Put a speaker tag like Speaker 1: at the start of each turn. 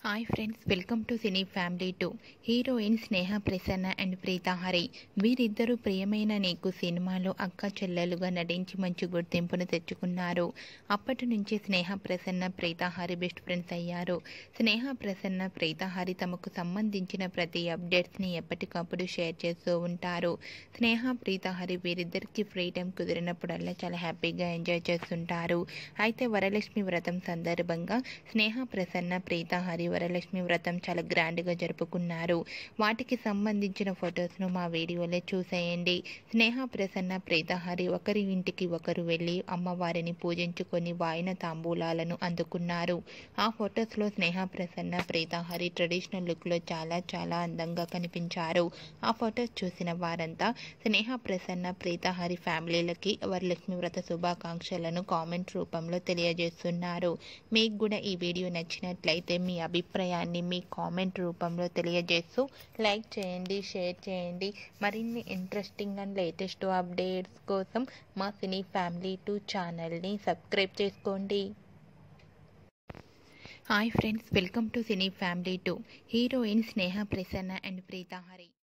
Speaker 1: hi friends welcome to cine family two heroine Sneha Prasanna and Preetha Hari వీరిద్దరూ ప్రియమైన నీకు సినిమాలో అక్క చెల్లెలుగా నటించి మంచి గుర్తింపును తెచ్చుకున్నారు అప్పటి నుంచి స్నేహ ప్రసన్న ప్రీత హరి బెస్ట్ ఫ్రెండ్స్ అయ్యారు స్నేహ ప్రసన్న ప్రీత హరి తమకు సంబంధించిన ప్రతి అప్డేట్స్ని ఎప్పటికప్పుడు షేర్ చేస్తూ ఉంటారు స్నేహ ప్రీత హరి వీరిద్దరికి ఫ్రీ టైం కుదిరినప్పుడల్లా చాలా హ్యాపీగా ఎంజాయ్ చేస్తుంటారు అయితే వరలక్ష్మి వ్రతం సందర్భంగా స్నేహ ప్రసన్న ప్రీత హరి వరలక్ష్మి వ్రతం చాలా గ్రాండ్గా జరుపుకున్నారు వాటికి సంబంధించిన ఫొటోస్ను మా వీడియోలో చూసేయండి స్నేహ ప్రసన్న ప్రీత హరి ఒకరి ఇంటికి ఒకరు వెళ్ళి అమ్మవారిని పూజించుకొని వాయిన తాంబూలాలను అందుకున్నారు ఆ ఫొటోస్లో స్నేహ ప్రసన్న ప్రీత హరి ట్రెడిషనల్ లుక్లో చాలా చాలా అందంగా కనిపించారు ఆ ఫొటోస్ చూసిన వారంతా స్నేహ ప్రసన్న ప్రీత హరి ఫ్యామిలీలకి వరలక్ష్మి వ్రత శుభాకాంక్షలను కామెంట్ రూపంలో తెలియజేస్తున్నారు మీకు కూడా ఈ వీడియో నచ్చినట్లయితే మీ అభిప్రాయాన్ని మీ కామెంట్ రూపంలో తెలియజేస్తూ లైక్ చేయండి షేర్ చేయండి మరిన్ని ఇంట్రెస్టింగ్ అండ్ లేటెస్ట్ అప్డేట్స్ కోసం మా సినీ ఫ్యామిలీ టూ ఛానల్ని సబ్స్క్రైబ్ చేసుకోండి hi friends welcome to cine family two heroine Sneha Prasanna and Preetha Hari